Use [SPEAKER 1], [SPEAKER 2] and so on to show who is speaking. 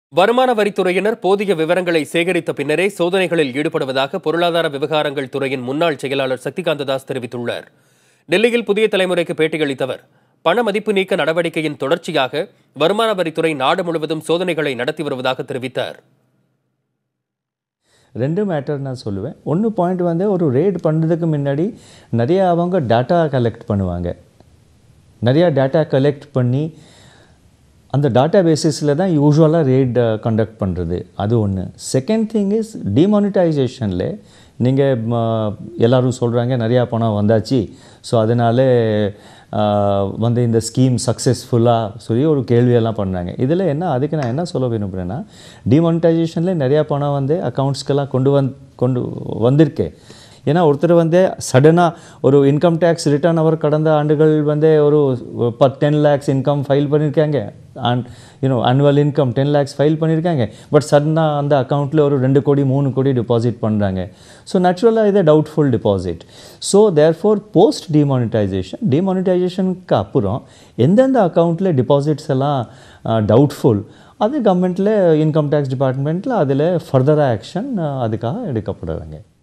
[SPEAKER 1] வருமான வரித்துறையினர் போதிய விவரங்களை சேகரித்த பின்னரே சோதனைகளில் ஈடுபடுவதாக பொருளாதார விவகாரங்கள் துறையின் முன்னாள் செயலாளர் சக்திகாந்த தாஸ் தெரிவித்துள்ளார் டெல்லியில் புதிய தலைமுறைக்கு பேட்டியளித்தவர் பண மதிப்பு நீக்க நடவடிக்கையின் தொடர்ச்சியாக வருமான வரித்துறை நாடு முழுவதும் சோதனைகளை நடத்தி வருவதாக தெரிவித்தார்
[SPEAKER 2] ரெண்டு மேட்டர் நான் சொல்லுவேன் ஒன்று பாயிண்ட் வந்து ஒரு ரேட் பண்ணுறதுக்கு முன்னாடி நிறைய அவங்க டேட்டா கலெக்ட் பண்ணுவாங்க நிறையா டேட்டா கலெக்ட் பண்ணி அந்த டேட்டா பேசிஸில் தான் யூஸ்வலாக ரேட் கண்டக்ட் பண்ணுறது அது ஒன்று செகண்ட் திங் இஸ் டிமானிட்டைசேஷனில் நீங்கள் எல்லோரும் சொல்கிறாங்க நிறையா பணம் வந்தாச்சு ஸோ அதனால வந்து இந்த ஸ்கீம் சக்ஸஸ்ஃபுல்லாக சொல்லி ஒரு கேள்வியெல்லாம் பண்ணாங்க இதில் என்ன அதுக்கு நான் என்ன சொல்ல விரும்புகிறேன்னா டிமானிட்டைசேஷனில் நிறையா பணம் வந்து அக்கௌண்ட்ஸ்க்கெல்லாம் கொண்டு வந் கொண்டு வந்திருக்கு ஏன்னா ஒருத்தர் வந்து சடனாக ஒரு இன்கம் டேக்ஸ் ரிட்டர்ன் அவர் கடந்த ஆண்டுகள் வந்து ஒரு பத் டென் லேக்ஸ் இன்கம் ஃபைல் பண்ணியிருக்காங்க and you know annual income ten lakhs file பண்ணியிருக்காங்க பட் சடனாக அந்த அக்கௌண்ட்டில் ஒரு ரெண்டு கோடி மூணு கோடி டிபாசிட் பண்ணுறாங்க ஸோ நேச்சுரலாக இது doubtful deposit so therefore post demonetisation டிமானிட்டைசேஷனுக்கு அப்புறம் எந்தெந்த அக்கௌண்ட்டில் டிபாசிட்ஸ் எல்லாம் டவுட்ஃபுல் அது கவர்மெண்ட்டில் இன்கம் டேக்ஸ் டிபார்ட்மெண்ட்டில் அதில் ஃபர்தராக ஆக்ஷன் அதுக்காக எடுக்கப்படுறாங்க